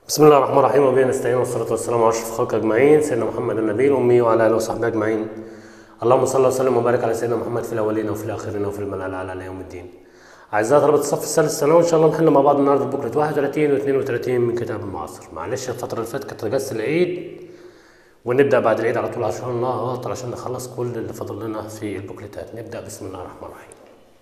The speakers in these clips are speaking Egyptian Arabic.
بسم الله الرحمن الرحيم وبه نستعين والصلاة والسلام على أشرف الخلق أجمعين سيدنا محمد النبي الأمي وعلى آله وصحبه أجمعين اللهم صل وسلم وبارك على سيدنا محمد في الأولين وفي الآخرين وفي الملأ الأعلى على يوم الدين أعزائي طلبة الصف الثالث ثانوي إن شاء الله نحل مع بعض النهاردة بكرة 31 و 32 من كتاب المعاصر معلش الفترة اللي فاتت كانت أجازة العيد ونبدأ بعد العيد على طول عشان الله عشان نخلص كل اللي فاضل لنا في البوكليتات نبدأ بسم الله الرحمن الرحيم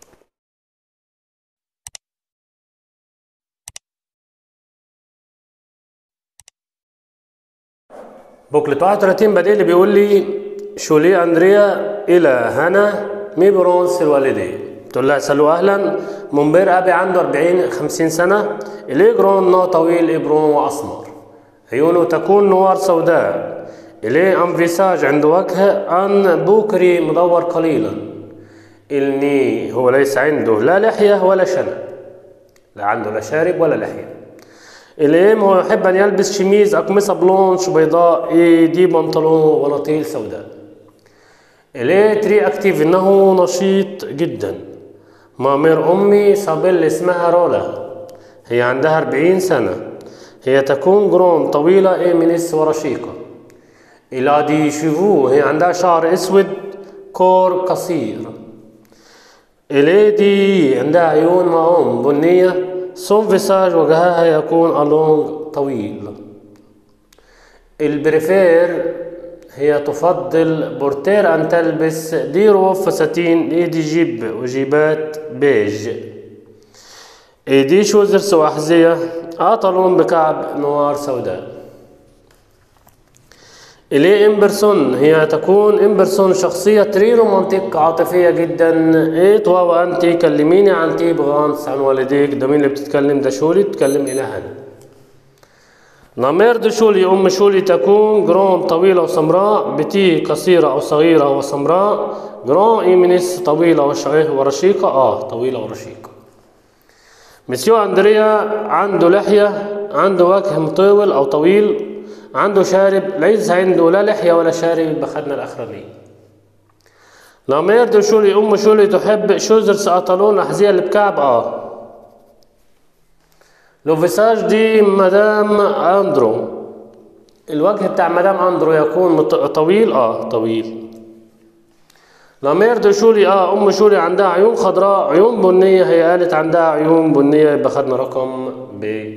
بوكلت 31 بديل بيقول لي شولي اندريا الى هنا مي برونس الوالدين تقول لها سلو اهلا منبر ابي عنده 40 50 سنه اليه جرون نو طويل ابرون واسمر عيونه تكون نوار سوداء اليه انفيساج عنده وجه ان بوكري مدور قليلا الني هو ليس عنده لا لحيه ولا شنب لا عنده لا شارب ولا لحيه الام هو يحب ان يلبس شميز اقمصه بلونش بيضاء إيه دي بنطلون وناطيل سوداء اليه تري اكتيف انه نشيط جدا مامير امي صابيل اسمها رولا هي عندها 40 سنه هي تكون جرون طويله ايه منس ورشيقه الى دي شيفو هي عندها شعر اسود كور قصير اليه دي عندها عيون معهم بنيه سون فيساج وجهها يكون ألونج طويل البريفير هي تفضل بورتير أن تلبس دي روف فساتين إيدي جيب وجيبات بيج إيدي شوزرس وأحذية آطلون بكعب نوار سوداء إلي إمبرسون هي تكون إمبرسون شخصية تري رومانتيك عاطفية جدا إيه توا وأنت كلميني عن تيب غانس عن والديك ده مين اللي بتتكلم ده شولي بتتكلم إلى هنا نامير دو شولي أم شولي تكون جرون طويلة وسمراء بتي قصيرة أو صغيرة وسمراء جرون إيمينيس طويلة ورشيقة آه طويلة ورشيقة مسيو أندريا عنده لحية عنده وجه مطول أو طويل عنده شارب ليس عنده لا لحية ولا شارب بخدنا الأخرانية لامير دو شولي أم شولي تحب شوزرس أطلون أحذية اللي بكعب آه لو فيساج دي مدام أندرو الوجه بتاع مدام أندرو يكون طويل آه طويل لامير دو شولي آه أم شولي عندها عيون خضراء عيون بنية هي قالت عندها عيون بنية يبقى خدنا رقم ب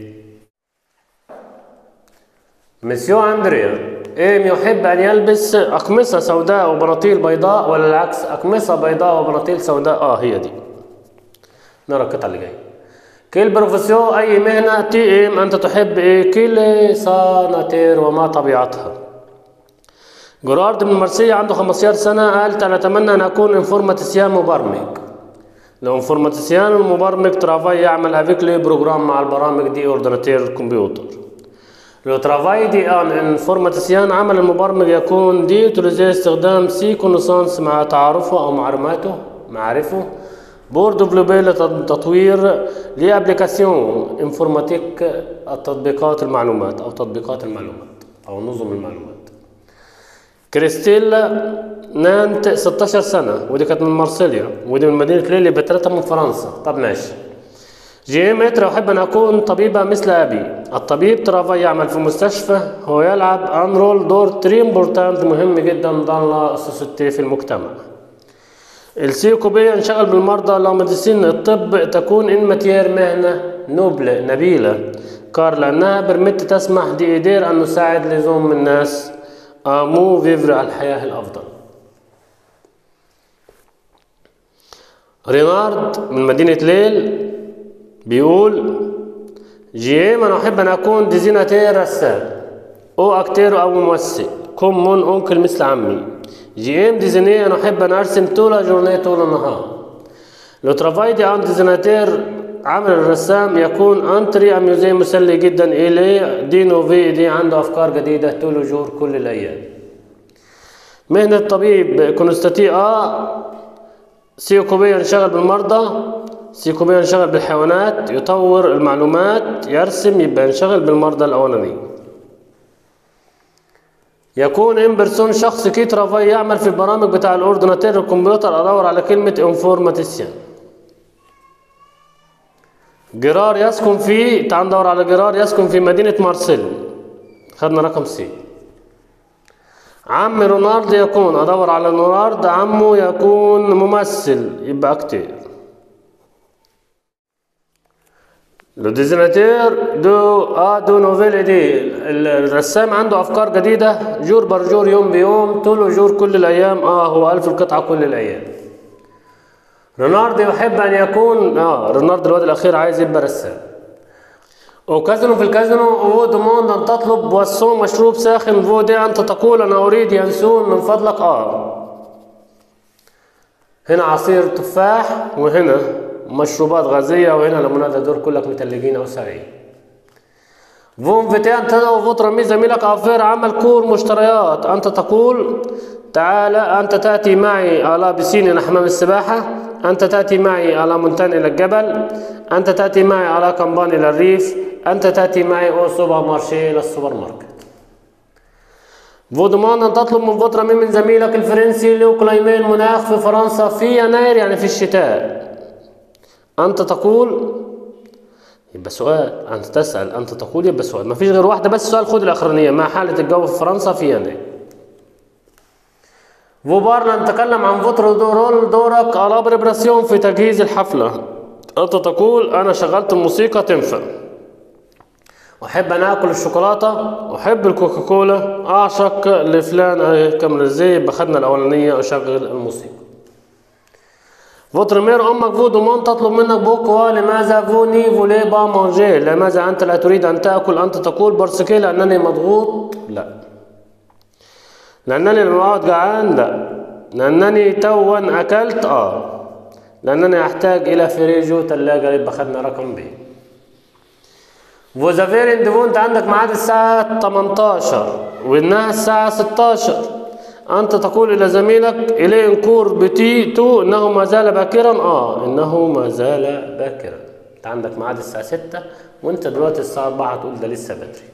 مسيو أندريا إيه يحب أن يلبس أقمصة سوداء وبناطيل بيضاء ولا العكس أقمصة بيضاء وبناطيل سوداء آه هي دي نرى القطعة اللي جاية كيل بروفيسيو أي مهنة تي إم أنت تحب إيه كيل ساناتير وما طبيعتها جرارد من مرسية عنده 15 سنة قالت أنا أتمنى أن أكون انفورماتيسيان مبرمج لو انفورماتيسيان مبرمج ترافاي يعمل افيك لي بروجرام مع البرامج دي اورديناتير الكمبيوتر لو ترافاي دي ان انفورماتيسيان عمل المبرمج يكون دي تلزي استخدام سي كونسانس مع تعارفه او معلوماته معارفه بور ديفلوبي لتطوير لابليكاسيون انفورماتيك التطبيقات المعلومات او تطبيقات المعلومات او نظم المعلومات كريستيل نانت 16 سنة ودي كانت من مارسيليا ودي من مدينة ليلي بترتها من فرنسا طب ماشي جي متر أحب أن أكون طبيبة مثل أبي الطبيب ترافا يعمل في مستشفى هو يلعب أن رول دور تري امبورتانت مهم جدا ضل سوسيتي في المجتمع السيكوبية انشغل بالمرضى لا ميديسين الطب تكون إن ماتير مهنة نوبل نبيلة كار لأنها برمت تسمح دي إيدير أن نساعد لزوم الناس أمو فيفر الحياة الأفضل رينارد من مدينة ليل بيقول جيم أنا أحب أن أكون ديزيناتير رسام أو أكتير أو ممثل كم من أنكل مثل عمي جيم ديزيني أنا أحب أن أرسم طول جورني طول النهار لو ترافاي دي أن ديزيناتير عمل الرسام يكون أنتري أميوزي مسلي جدا إليه دي نوفي دي عنده أفكار جديدة طول جور كل الأيام مهنة طبيب كونستاتي آه سيكوبيا انشغل بالمرضى سيكوبيا ينشغل بالحيوانات يطور المعلومات يرسم يبقى ينشغل بالمرضى الأولاني يكون ان بيرسون شخص كي ترافاي يعمل في البرامج بتاع الاورديناتير الكمبيوتر ادور على كلمة انفورماتيسيان جرار يسكن في تعال ندور على جرار يسكن في مدينة مارسيل خدنا رقم سي عم رونالد يكون ادور على رونالد عمه يكون ممثل يبقى اكتر لو ديزيناتير دو ا دو نوفيل دي الرسام عنده افكار جديده جور برجور يوم بيوم طول جور كل الايام اه هو الف القطعه كل الايام رونالد يحب ان يكون اه رونالد الواد الاخير عايز يبقى رسام وكازينو في الكازينو هو دوموند ان تطلب بواسون مشروب ساخن فو دي انت تقول انا اريد ينسون من فضلك اه هنا عصير تفاح وهنا مشروبات غازية وهنا ليموناد دول كلك متلجين او ساقعين فون فيتان تدعو فطر مي زميلك افير عمل كور مشتريات انت تقول تعال انت تاتي معي الى بسين حمام السباحة انت تاتي معي على مونتان الى الجبل انت تاتي معي على كمبان الى الريف انت تاتي معي او سوبر مارشي الى السوبر ماركت فودمان أن تطلب من فترة من, من زميلك الفرنسي لإقليمي المناخ في فرنسا في يناير يعني في الشتاء أنت تقول يبقى سؤال أنت تسأل أنت تقول يبقى سؤال ما فيش غير واحدة بس سؤال خد الأخرانية ما حالة الجو في فرنسا في يناير فوبارنا نتكلم عن فترة رول دورك على بريبراسيون في تجهيز الحفلة أنت تقول أنا شغلت الموسيقى تنفع أحب أن آكل الشوكولاتة أحب الكوكاكولا أعشق لفلان كامل زي بخدنا الأولانية أشغل الموسيقى فوتر أمك فو دومون تطلب منك بوكوا لماذا فو ني فولي با مانجي لماذا أنت لا تريد أن تأكل أنت تقول برسكي لأنني مضغوط لا لأنني لما أقعد جعان لا لأنني توا أكلت آه لأنني أحتاج إلى فريجو تلاجة يبقى خدنا رقم بي فوزافير اندفو انت عندك ميعاد الساعة 18 وانها الساعة 16 انت تقول الى زميلك الي انكور بتي تو انه ما زال باكرا اه انه ما زال باكرا انت عندك ميعاد الساعة 6 وانت دلوقتي الساعة 4 تقول ده لسه بدري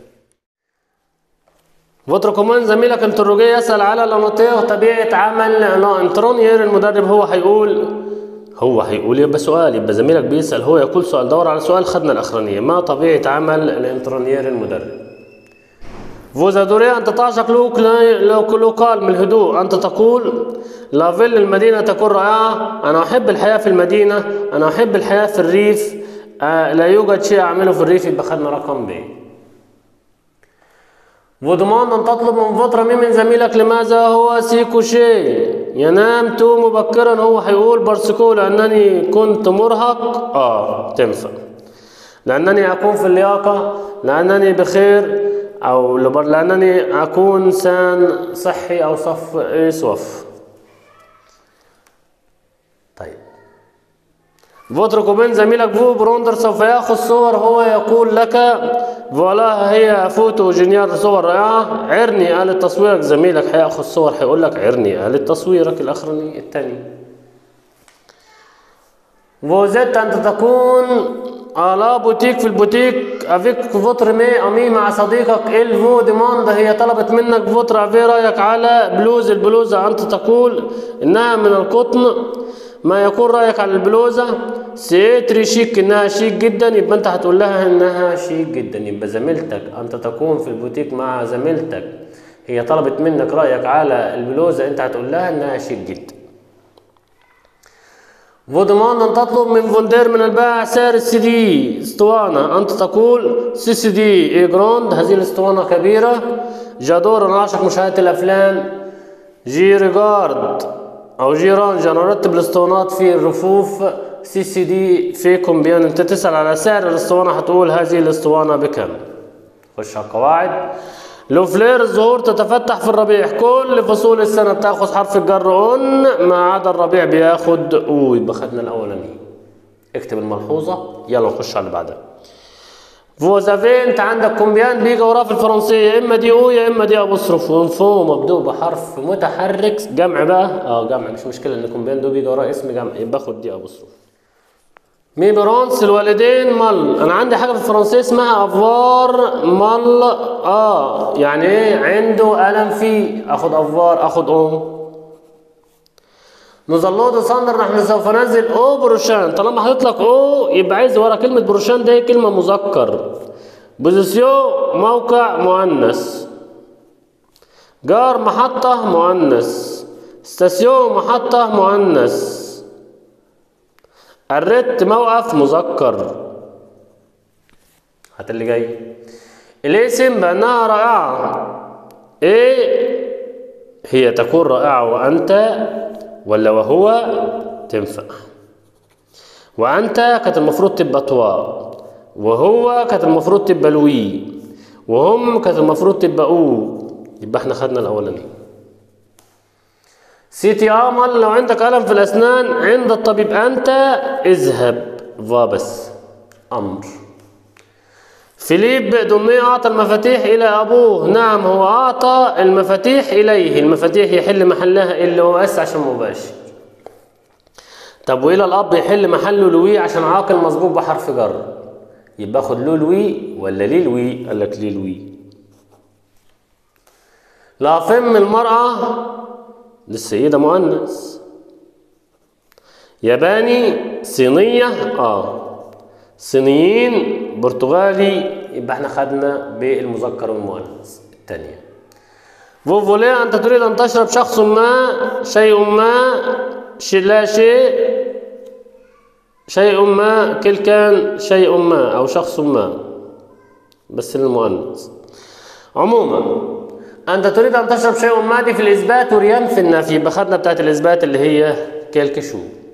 فوتر كمان زميلك انتروجي يسأل على لانوتيه طبيعة عمل لا انترونير المدرب هو هيقول هو هيقول يبقى سؤال يبقى زميلك بيسأل هو يقول سؤال دور على سؤال خدنا الأخرانية ما طبيعة عمل الانترونيير المدرب فوزادوريا أنت تعشق لوك لوك لوكال من الهدوء أنت تقول لافيل المدينة تكون رائعة أنا أحب الحياة في المدينة أنا أحب الحياة في الريف آه لا يوجد شيء أعمله في الريف يبقى خدنا رقم ب وضمان أن تطلب من فترة مين من زميلك لماذا هو سيكو شيء ينام تو مبكرا هو هيقول برسكو لأنني كنت مرهق آه تنفع لأنني أكون في اللياقة لأنني بخير أو لأنني أكون إنسان صحي أو صف إيه صف طيب فوترك بين زميلك فو بروندر سوف ياخذ صور هو يقول لك فوالا هي فوتو جنيار صور رائعة عرني آلة تصويرك زميلك هياخذ صور هيقول لك عرني آلة تصويرك الأخراني الثاني فوزيت أنت تكون على بوتيك في البوتيك افيك فوتر مي امي مع صديقك الفو ديماند هي طلبت منك فوتر في رايك على بلوز البلوزة انت تقول انها من القطن ما يكون رايك على البلوزة سيتري شيك انها شيك جدا يبقى انت هتقول لها انها شيك جدا يبقى زميلتك انت تكون في البوتيك مع زميلتك هي طلبت منك رايك على البلوزة انت هتقول لها انها شيك جدا فودمان أن تطلب من فوندير من البائع سعر السي دي اسطوانة أنت تقول سي سي دي إي جراند هذه الاسطوانة كبيرة جادور أنا أعشق مشاهدة الأفلام جي ريجارد أو جي رانج أنا أرتب الاسطوانات في الرفوف سي سي دي فيكم بيان أنت تسأل على سعر الاسطوانة هتقول هذه الاسطوانة بكم خش على القواعد لو فلير الزهور تتفتح في الربيع كل فصول السنة بتاخد حرف الجر أن ما عدا الربيع بياخد أو يبقى خدنا الأولاني اكتب الملحوظة يلا نخش على اللي بعدها فوزافي انت عندك كومبيان بيجي وراه في الفرنسية يا اما دي او يا اما دي ابوستروف وانفو مبدوء بحرف متحرك جمع بقى اه جمع مش مشكلة ان كومبيان دو بيجي وراه اسم جمع يبقى خد دي ابوستروف مي برانس الوالدين مال انا عندي حاجه في الفرنسيه اسمها افوار مال اه يعني ايه عنده الم فيه اخد افوار اخد ام نزلود صندر نحن سوف ننزل او بروشان طالما حاطط لك او يبقى عايز ورا كلمة بروشان ده كلمة مذكر بوزيسيو موقع مؤنث جار محطة مؤنث ستاسيون محطة مؤنث الرت موقف مذكر هات اللي جاي الاسم بأنها رائعة ايه هي تكون رائعة وأنت ولا وهو تنفع وأنت كانت المفروض تبقى طوا وهو كانت المفروض تبقى لوي وهم كانت المفروض تبقى او يبقى احنا خدنا الأولاني سيتي امل لو عندك ألم في الأسنان عند الطبيب أنت اذهب فا بس أمر فيليب دمي أعطى المفاتيح إلى أبوه نعم هو أعطى المفاتيح إليه المفاتيح يحل محلها اللي هو اس عشان مباشر طب وإلى الأب يحل محله لوي عشان عاقل مسبوق بحرف جر يبقى خد له لوي ولا ليه لوي قال لك ليه لوي لا فم المرأة للسيدة مؤنث ياباني صينية اه صينيين برتغالي يبقى احنا خدنا بالمذكر والمؤنث الثانية فوفولي أنت تريد أن تشرب شخص ما شيء ما شيء لا شيء شيء ما كل كان شيء ما أو شخص ما بس للمؤنث عموما أنت تريد أن تشرب شيء ما دي في الإثبات وريان في النفي يبقى خدنا بتاعت الإثبات اللي هي كيلك شو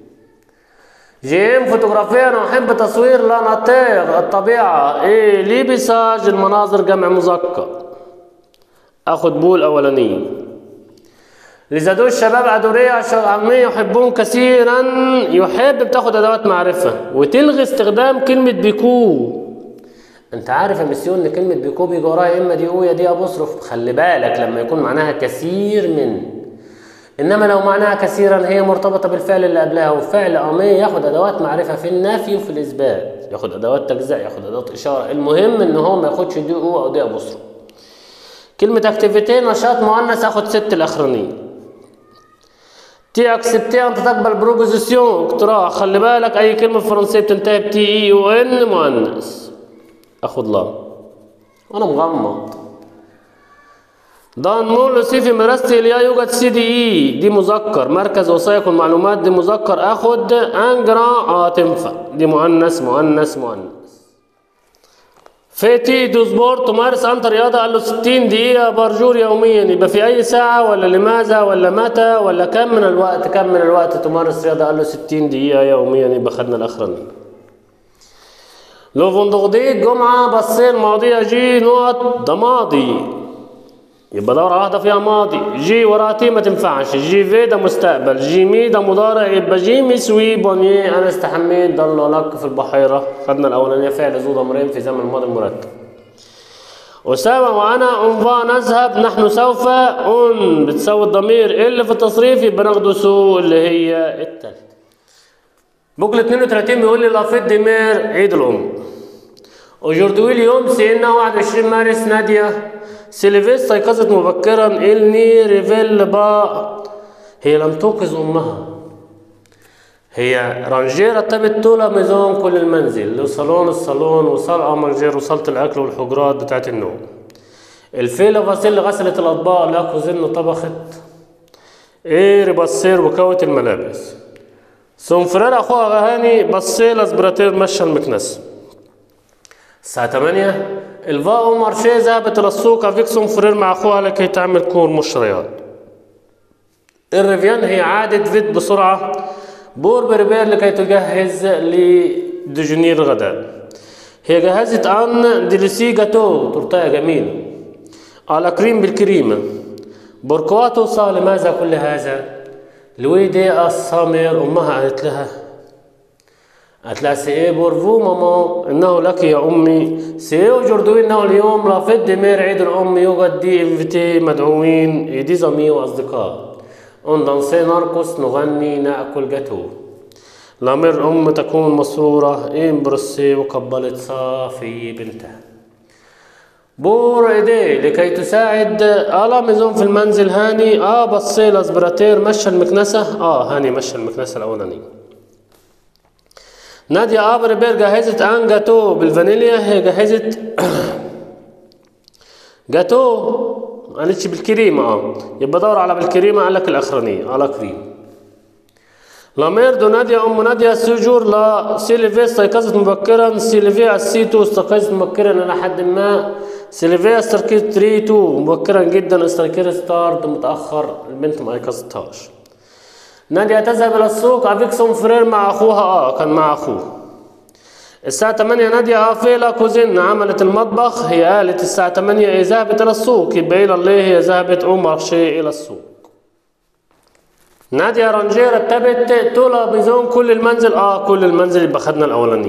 جيم فوتوغرافيا أنا أحب تصوير لا نطير الطبيعة إيه لي بيساج المناظر جمع مذكر أخد بول أولانية لزادو الشباب عدورية عامية يحبون كثيرا يحب بتاخد أدوات معرفة وتلغي استخدام كلمة بيكو انت عارف يا مسيون ان كلمة بيكو بيجي وراها اما دي او يا دي ابوستروف خلي بالك لما يكون معناها كثير من انما لو معناها كثيرا هي مرتبطة بالفعل اللي قبلها والفعل امي ياخد ادوات معرفة في النفي وفي الاثبات ياخد ادوات تجزئة ياخد ادوات اشارة المهم ان هو ما ياخدش دي او او دي ابوستروف كلمة اكتيفيتي نشاط مؤنث اخد ست الاخرانيين تي اكسبتي انت تقبل بروبوزيسيون اقتراح خلي بالك اي كلمة فرنسية بتنتهي بتي اي او ان مؤنث اخد لا انا مغمض دان مول سي في مدرستي لا يوجد سي دي اي دي مذكر مركز وثائق المعلومات دي مذكر اخد انجرا اه تنفع دي مؤنث مؤنث مؤنث فيتي دو سبورت تمارس انت رياضه قال له 60 دقيقه برجور يوميا يبقى في اي ساعه ولا لماذا ولا متى ولا كم من الوقت كم من الوقت تمارس رياضه قال له 60 دقيقه يوميا يبقى خدنا الاخراني لو فندقدي الجمعة بصين ماضية جي نقط ده ماضي يبقى دورة واحدة فيها ماضي جي وراها تي ما تنفعش جي في ده مستقبل جي مي ده مضارع يبقى جي مي سوي بوني أنا استحميت ضل لك في البحيرة خدنا الأولانية فعل ذو ضمرين في زمن الماضي المركب أسامة وأنا أنفا نذهب نحن سوف أن بتساوي الضمير اللي في التصريف يبقى ناخده سو اللي هي التالتة بوكل 32 بيقول لي لافيت ديمير عيد الأم وجوردوي اليوم سينا 21 مارس نادية سيلفيس استيقظت مبكرا إلني ريفيل با هي لم توقظ أمها هي رانجير رتبت طول ميزون كل المنزل لصالون الصالون وصال مانجير وصالة الأكل والحجرات بتاعت النوم الفيلة فاسيل غسلت الأطباق لا كوزين طبخت إيه ريباسير وكوت الملابس سونفرير اخوها غهاني بصي لاسبراتير مشى المكنسه الساعة 8 الفا مارشي ذهبت إلى السوق افيك سونفرير مع أخوها لكي تعمل كور مشتريات الريفيان هي عادة فيت بسرعة بور بريبير لكي تجهز لدجنير الغداء هي جهزت عن ديليسي جاتو تورتاية جميلة على كريم بالكريمة بوركواتو صار لماذا كل هذا؟ لويدي السامر أمها قالت لها قالت لها سي بورفو ماما إنه لك يا أمي سي جردوي إنه اليوم رافد دمير عيد الأم يوجد دي انفيتي مدعوين دي زمي وأصدقاء أن دانسي نرقص نغني نأكل جاتو لامر الأم تكون مسرورة إن برسي وقبلت صافي بنتها بور ايديه لكي تساعد اه ميزون في المنزل هاني اه بصي الاسبراتير مشى المكنسة اه هاني مشى المكنسة الاولانية نادية ابر بير جهزت ان جاتو بالفانيليا هي جهزت جاتو ما قالتش بالكريمة اه يبقى دور على بالكريمة قال لك الاخرانية على كريم لامير دو نادية أم نادية سجور لا سيلفيا استيقظت مبكرا سيلفيا السيتو استيقظت مبكرا إلى حد ما سيلفيا استيقظت تريتو مبكرا جدا استيقظت ستارد متأخر البنت ما أيقظتهاش نادية تذهب إلى السوق أفيك سون فرير مع أخوها آه كان مع أخوه الساعة 8 نادية آه فيلا كوزين عملت المطبخ هي قالت الساعة 8 هي ذهبت إلى السوق يبقى إلى اللي هي ذهبت أو مارشي إلى السوق نادية رانجير رتبت طول ميزون كل المنزل اه كل المنزل يبقى خدنا الاولاني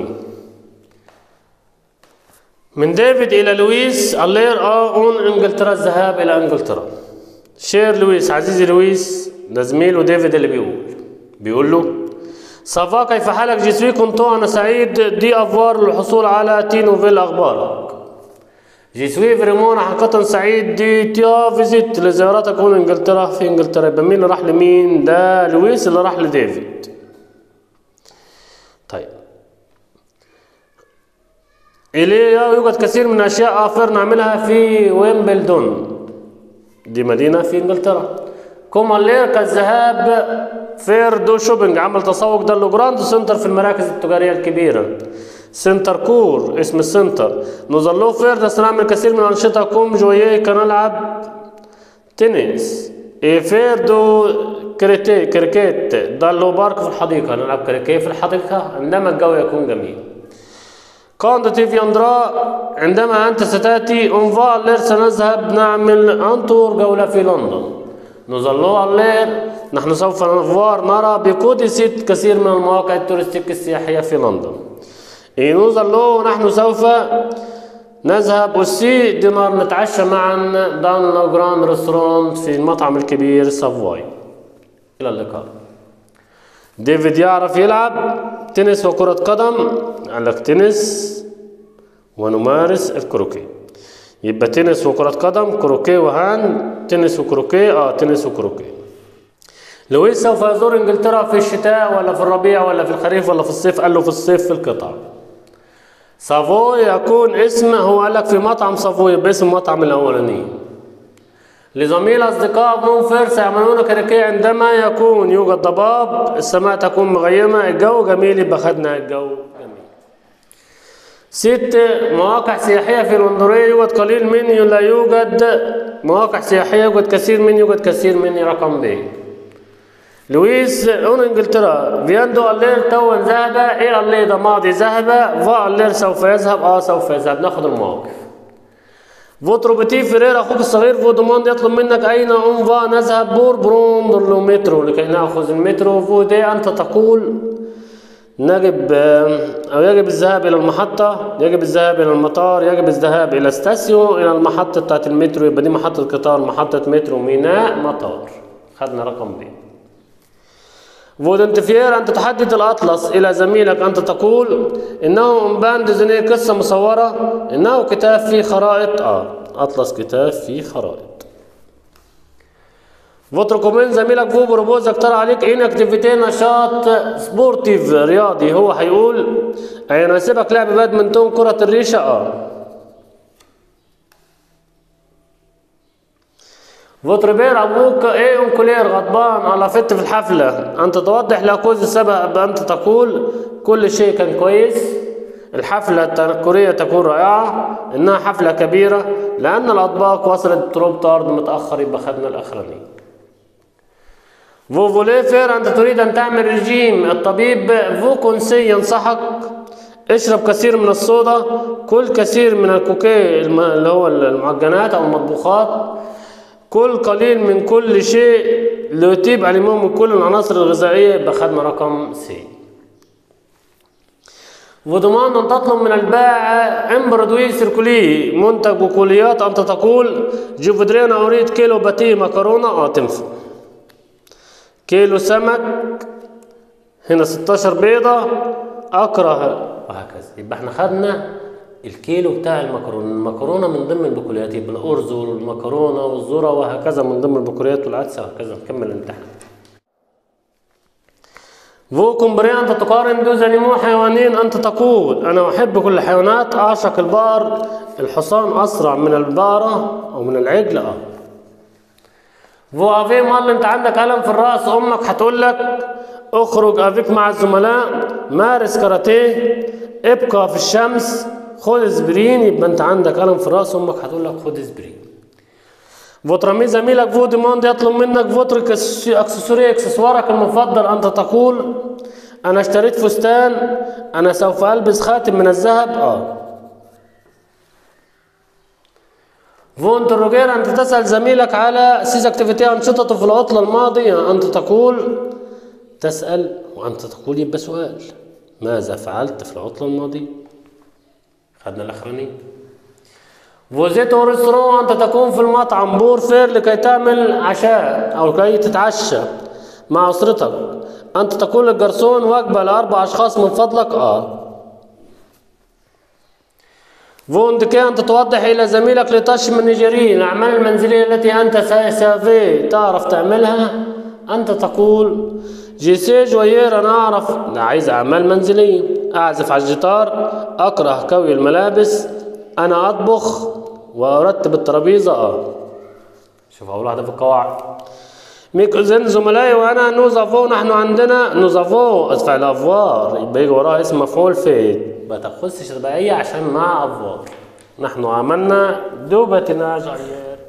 من ديفيد الى لويس اللير اه اون انجلترا الذهاب الى انجلترا شير لويس عزيزي لويس ده زميله ديفيد اللي بيقول بيقول له صافا كيف حالك جسوي كنت انا سعيد دي افوار للحصول على تي نوفيل اخبارك جيسوي فريمون حقيقة سعيد دي تيا فيزيت لزيارتك هون انجلترا في انجلترا يبقى مين اللي راح لمين؟ ده لويس اللي راح لديفيد. طيب. إليه يوجد كثير من الأشياء آخر نعملها في ويمبلدون. دي مدينة في انجلترا. كومالير كالذهاب فير دو شوبينج عمل تسوق ده جراند سنتر في المراكز التجارية الكبيرة. سنتر كور اسم السنتر نظلو فير نعمل كثير من الأنشطة كوم جوية كنلعب تنس إيه فير دو كريتي كريكيت ضلوا بارك في الحديقة نلعب كريكيت في الحديقة عندما الجو يكون جميل كوند تيفي أندرا عندما أنت ستأتي أنفا لير سنذهب نعمل أنتور جولة في لندن نظلوا الليل نحن سوف نفوار نرى بكوديسيت كثير من المواقع التورستيك السياحية في لندن ينوزل له نحن سوف نذهب والسي دينار نتعشى معا دان لو جراند ريستورانت في المطعم الكبير سافواي إلى اللقاء ديفيد يعرف يلعب تنس وكرة قدم قال لك تنس ونمارس الكروكي يبقى تنس وكرة قدم كروكي وهاند تنس وكروكي اه تنس وكروكي لويس سوف يزور انجلترا في الشتاء ولا في الربيع ولا في الخريف ولا في الصيف قال له في الصيف في القطع سافوي يكون اسم هو قال لك في مطعم سافوي باسم المطعم الاولاني لزميل اصدقاء مون فيرس يعملون كريكيه عندما يكون يوجد ضباب السماء تكون مغيمه الجو جميل يبقى خدنا الجو جميل ست مواقع سياحيه في الأندورية يوجد قليل من لا يوجد مواقع سياحيه يوجد كثير من يوجد كثير من رقم ب لويس اون انجلترا فياندو اللير تو ذهب ايه اللير ده ماضي ذهب فا اللير سوف يذهب اه سوف يذهب ناخد المواقف فوترو بتي فرير اخوك الصغير فودوموند يطلب منك اين ام فا نذهب بور بروم له مترو لكي ناخذ المترو فو دي انت تقول نجب او يجب الذهاب الى المحطة يجب الذهاب الى المطار يجب الذهاب الى ستاسيون الى المحطة بتاعت المترو يبقى دي محطة قطار محطة مترو ميناء مطار خدنا رقم ب فودنتفير أنت تحدد الأطلس إلى زميلك أنت تقول إنه أمبان ديزني قصة مصورة إنه كتاب فيه خرائط آه أطلس كتاب فيه خرائط فوتركومين زميلك فو بروبوز اقترح عليك إن اكتيفيتي نشاط سبورتيف رياضي هو هيقول هيناسبك لعب بادمنتون كرة الريشة آه فوتربير أبوك إيه أم كولير غضبان على فت في الحفلة أنت توضح لكوز السبب أنت تقول كل شيء كان كويس الحفلة التنكرية تكون رائعة إنها حفلة كبيرة لأن الأطباق وصلت تروب طارد متأخر يبقى خدنا الأخراني فو فوليفر أنت تريد أن تعمل رجيم الطبيب فو كونسي ينصحك اشرب كثير من الصودا كل كثير من الكوكي اللي هو المعجنات أو المطبوخات كل قليل من كل شيء ليتيب عليهم من كل العناصر الغذائية يبقى خدنا رقم سي وضمان أن تطلب من البائع عن برودوي سيركولي منتج بقوليات أنت تقول جوفدرينا أريد كيلو باتيه مكرونة أه تنفع كيلو سمك هنا 16 بيضة أكره وهكذا يبقى احنا خدنا الكيلو بتاع المكرونة المكرونة من ضمن البقوليات يبقى الأرز والمكرونة والذرة وهكذا من ضمن البقوليات والعدس وهكذا نكمل الامتحان فو كومبري أنت تقارن دوز أنيمو حيوانين أنت تقول أنا أحب كل الحيوانات أعشق البار الحصان أسرع من البارة أو من العجل أه فو افي مال انت عندك ألم في الرأس أمك هتقول لك اخرج افيك مع الزملاء مارس كاراتيه ابقى في الشمس خد اسبرين يبقى انت عندك ألم في الرأس أمك هتقول لك خد اسبرين فوترمي زميلك فو ديموند يطلب منك فوترك اكسسوري اكسسوارك المفضل انت تقول انا اشتريت فستان انا سوف البس خاتم من الذهب اه فو انتروجير انت تسأل زميلك على سيز اكتيفيتي انشطته في العطلة الماضية انت تقول تسأل وانت تقول يبقى سؤال ماذا فعلت في العطلة الماضية خدنا الاخراني فوزيت او ريستوران انت تكون في المطعم بور فير لكي تعمل عشاء او لكي تتعشى مع اسرتك انت تقول للجرسون وجبه لاربع اشخاص من فضلك اه فوندكي أنت توضح إلى زميلك لتش من نيجيري الأعمال المنزلية التي أنت سافي تعرف تعملها أنت تقول جيسي جوير أنا أعرف لا عايز أعمال منزلية أعزف على الجيتار أكره كوي الملابس أنا أطبخ وأرتب الترابيزة أه شوف أول واحدة في القواعد ميكوزين زملائي وأنا نوزافو نحن عندنا نوزافو أدفع الأفوار يبقى يجي وراها اسم مفعول فين ما تاخذش رباعية عشان مع أفوار نحن عملنا دوبة جارير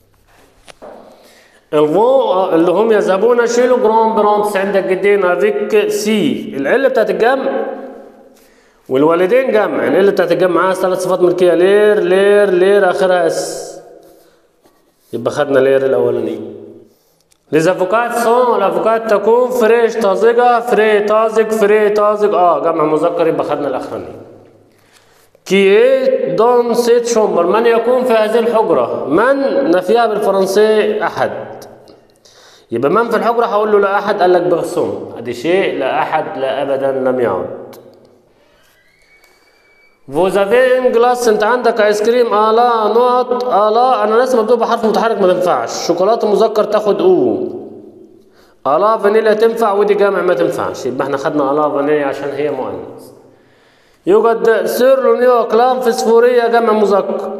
الفو اللي هم يذهبون شيلو جرام برانتس عندك جدين افيك سي العلة بتاعت الجمع والوالدين جمع العلة بتاعت الجمع معاها ثلاث صفات ملكية لير لير لير آخرها اس يبقى خدنا لير الأولانية لزافوكات سون الافوكات تكون فريش طازجة فري طازج فري طازج اه جمع مذكر يبقى خدنا الاخراني كي دون سيت شومبر من يكون في هذه الحجرة من نفيها بالفرنسي احد يبقى من في الحجرة هقول له لا احد قال لك بغسون ادي شيء لا احد لا ابدا لم يعد فوزافي ان جلاس انت عندك ايس كريم الا نقط الا انا لازم مكتوب بحرف متحرك ما تنفعش شوكولاته مذكر تاخد او الا فانيليا تنفع ودي جامع ما تنفعش يبقى احنا خدنا الا فانيليا عشان هي مؤنث يوجد سيرلونيو اقلام فسفوريه جمع مذكر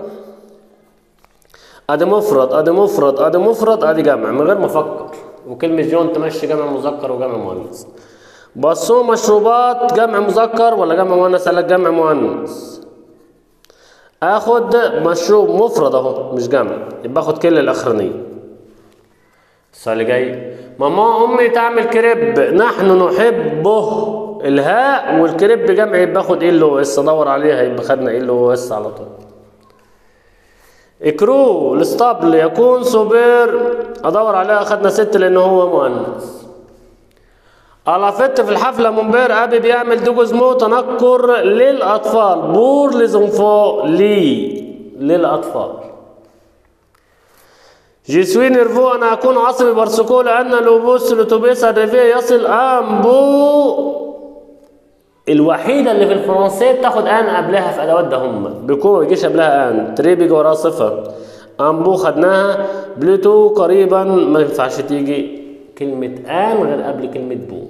ادي مفرد ادي مفرد ادي مفرد ادي جمع من غير ما افكر وكلمه جون تمشي جمع مذكر وجمع مؤنث بصوا مشروبات جمع مذكر ولا جمع مؤنث قال لك جمع مؤنث اخد مشروب مفرد اهو مش جمع يبقى اخد كل الاخرانيه السؤال اللي جاي ماما امي تعمل كريب نحن نحبه الهاء والكريب جمع يبقى اخد ايه اللي هو اس ادور عليها يبقى خدنا ايه اللي هو اس على طول اكرو الاسطبل يكون صبير ادور عليها اخدنا ست لان هو مؤنث ألافت في الحفلة منبهر أبي بيعمل دوجزمو تنكر للأطفال بور لزنفو لي للأطفال جيسوي نيرفو أنا أكون عصبي برسكو لأن لوبوس الأتوبيس الريفي يصل أمبو الوحيدة اللي في الفرنسية بتاخد آن قبلها في أدوات ده هم بيكون ما يجيش قبلها آن تري بيجي وراها صفة أمبو خدناها بلوتو قريبا ما ينفعش تيجي كلمة آن غير قبل كلمة بو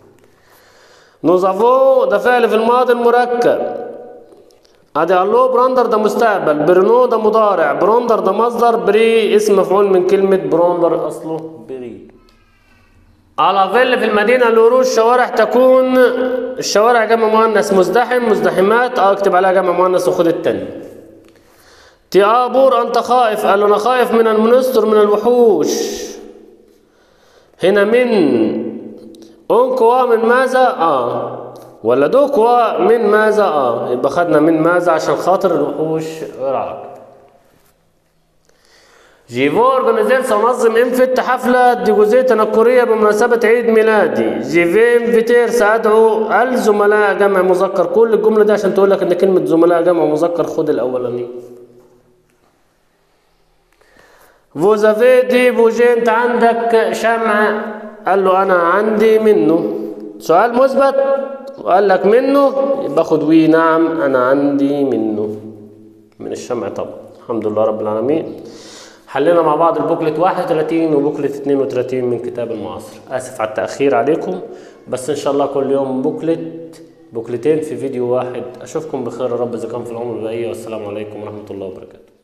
نوزافو ده فعل في الماضي المركب ادي الو براندر ده مستقبل برنو ده مضارع بروندر ده مصدر بري اسم مفعول من كلمة بروندر اصله بري على فيل في المدينة لورو الشوارع تكون الشوارع جمع مؤنث مزدحم مزدحمات اه اكتب عليها جمع مؤنث وخد التاني تي ابور انت خائف قال له انا خايف من المنستر من الوحوش هنا من انكوا من ماذا اه ولا دوكوا من ماذا اه يبقى خدنا من ماذا عشان خاطر الوحوش غير عرب جيفو اورجانيزير سنظم انفت حفلة ديجوزيه تنكرية بمناسبة عيد ميلادي جيفي انفيتير سأدعو الزملاء جمع مذكر كل الجملة دي عشان تقول لك ان كلمة زملاء جمع مذكر خد الاولاني فوزافي دي بوجي انت عندك شمع قال له انا عندي منه سؤال مثبت وقال لك منه باخد وي نعم انا عندي منه من الشمع طبعا الحمد لله رب العالمين حلينا مع بعض البوكلت 31 وبوكلت 32 من كتاب المعاصر اسف على التاخير عليكم بس ان شاء الله كل يوم بوكلت بوكلتين في فيديو واحد اشوفكم بخير يا رب اذا كان في العمر بقيه والسلام عليكم ورحمه الله وبركاته